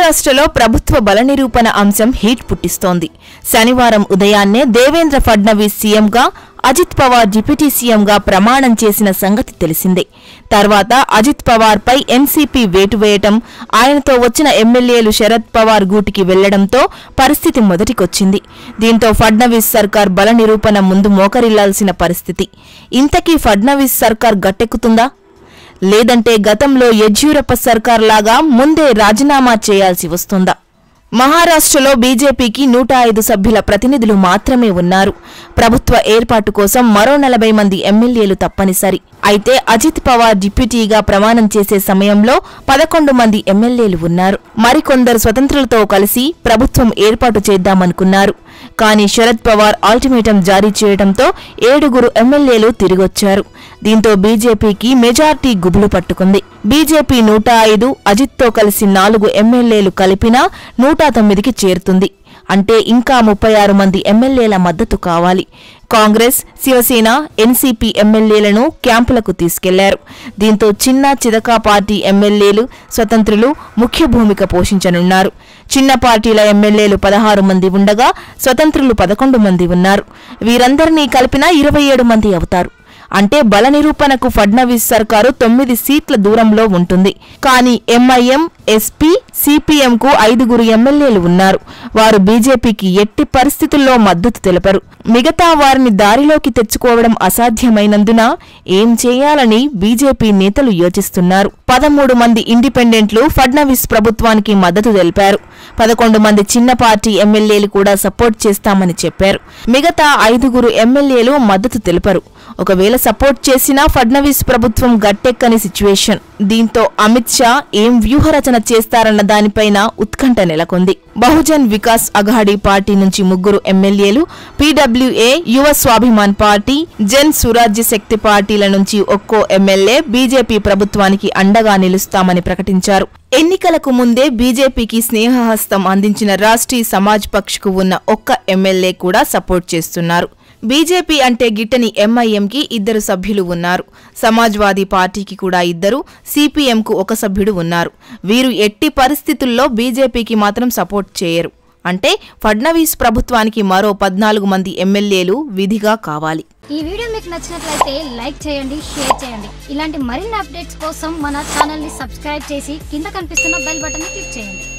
మహారాష్ట్రలో ప్రభుత్వ బల నిరూపణ అంశం హీట్ పుట్టిస్తోంది శనివారం ఉదయాన్నే దేవేంద్ర ఫడ్నవీస్ సీఎంగా అజిత్ పవార్ డిప్యూటీ సీఎంగా ప్రమాణం చేసిన సంగతి తెలిసిందే తర్వాత అజిత్ పవార్ పై ఎన్సీపీ వేటు వేయటం ఆయనతో వచ్చిన ఎమ్మెల్యేలు శరద్ పవార్ గూటికి వెళ్లడంతో పరిస్థితి మొదటికొచ్చింది దీంతో ఫడ్నవీస్ సర్కార్ బల నిరూపణ ముందు మోకరిల్లాల్సిన పరిస్థితి ఇంతకీ ఫడ్నవీస్ సర్కార్ గట్టెక్కుతుందా లేదంటే గతంలో యడ్యూరప్ప సర్కార్ లాగా ముందే రాజీనామా చేయాల్సి వస్తుందా మహారాష్ట్రలో బీజేపీకి నూట ఐదు సభ్యుల ప్రతినిధులు మాత్రమే ఉన్నారు ప్రభుత్వ ఏర్పాటు కోసం మరో నలభై మంది ఎమ్మెల్యేలు తప్పనిసరి అయితే అజిత్ పవార్ డిప్యూటీగా ప్రమాణం చేసే సమయంలో పదకొండు మంది ఎమ్మెల్యేలు ఉన్నారు మరికొందరు స్వతంత్రులతో కలిసి ప్రభుత్వం ఏర్పాటు చేద్దామనుకున్నారు కానీ శరద్ పవార్ అల్టిమేటం జారీ చేయడంతో ఏడుగురు ఎమ్మెల్యేలు తిరిగొచ్చారు దీంతో బీజేపీకి మెజార్టీ గుబులు పట్టుకుంది బీజేపీ నూట ఐదు అజిత్తో కలిసి నాలుగు ఎమ్మెల్యేలు కలిపినా నూట తొమ్మిదికి చేరుతుంది అంటే ఇంకా ముప్పై ఆరు మంది ఎమ్మెల్యేల మద్దతు కావాలి కాంగ్రెస్ శివసేన ఎన్సీపీ ఎమ్మెల్యేలను క్యాంపులకు తీసుకెళ్లారు దీంతో చిన్న చితకా పార్టీ ఎమ్మెల్యేలు స్వతంత్రులు ముఖ్య భూమిక పోషించనున్నారు చిన్న పార్టీల ఎమ్మెల్యేలు పదహారు మంది ఉండగా స్వతంత్రులు పదకొండు మంది ఉన్నారు వీరందరినీ కలిపినా ఇరవై ఏడు మంది అవుతారు అంటే బల నిరూపణకు ఫడ్నవీస్ సర్కారు తొమ్మిది సీట్ల దూరంలో ఉంటుంది కానీ ఎంఐఎం ఎస్పీ సిపిఎంకు ఐదుగురు ఎమ్మెల్యేలు ఉన్నారు వారు బీజేపీకి ఎట్టి పరిస్థితుల్లో మద్దతు తెలిపరు మిగతా వారిని దారిలోకి తెచ్చుకోవడం అసాధ్యమైనందున ఏం చేయాలని బీజేపీ నేతలు యోచిస్తున్నారు పదమూడు మంది ఇండిపెండెంట్లు ఫడ్నవీస్ ప్రభుత్వానికి మద్దతు తెలిపారు పదకొండు మంది చిన్న పార్టీ ఎమ్మెల్యేలు కూడా సపోర్ట్ చేస్తామని చెప్పారు మిగతా ఐదుగురు ఎమ్మెల్యేలు మద్దతు తెలుపరు ఒకవేళ సపోర్ట్ చేసినా ఫడ్నవీస్ ప్రభుత్వం గట్టెక్కని సిచ్యువేషన్ దీంతో అమిత్ షా ఏం వ్యూహరచన చేస్తారన్న దానిపైన ఉత్కంఠ నెలకొంది బహుజన్ వికాస్ అఘాడీ పార్టీ నుంచి ముగ్గురు ఎమ్మెల్యేలు పీడబ్ల్యూఏ యువ స్వాభిమాన్ పార్టీ జన్ సురాజ్య శక్తి పార్టీల నుంచి ఒక్కో ఎమ్మెల్యే బీజేపీ ప్రభుత్వానికి అండగా నిలుస్తామని ప్రకటించారు ఎన్నికలకు ముందే బీజేపీకి స్నేహహస్తం అందించిన రాష్ట్రీయ సమాజ్ పక్ష్ కు ఉన్న ఒక్క ఎమ్మెల్యే కూడా సపోర్ట్ చేస్తున్నారు బీజేపీ అంటే గిట్టని ఎంఐఎంకి ఇద్దరు సభ్యులు ఉన్నారు సమాజ్వాదీ పార్టీకి కూడా ఇద్దరు సిపిఎంకు ఒక సభ్యుడు ఉన్నారు వీరు ఎట్టి పరిస్థితుల్లో బీజేపీకి మాత్రం సపోర్ట్ చేయరు అంటే ఫడ్నవీస్ ప్రభుత్వానికి మరో పద్నాలుగు మంది ఎమ్మెల్యేలు విధిగా కావాలి ఈ వీడియో మీకు నచ్చినట్లయితే లైక్ చేయండి షేర్ చేయండి ఇలాంటి మరిన్ని అప్డేట్స్ కోసం మన ఛానల్ని సబ్స్క్రైబ్ చేసి కింద కనిపిస్తున్న బెల్ బటన్ని క్లిక్ చేయండి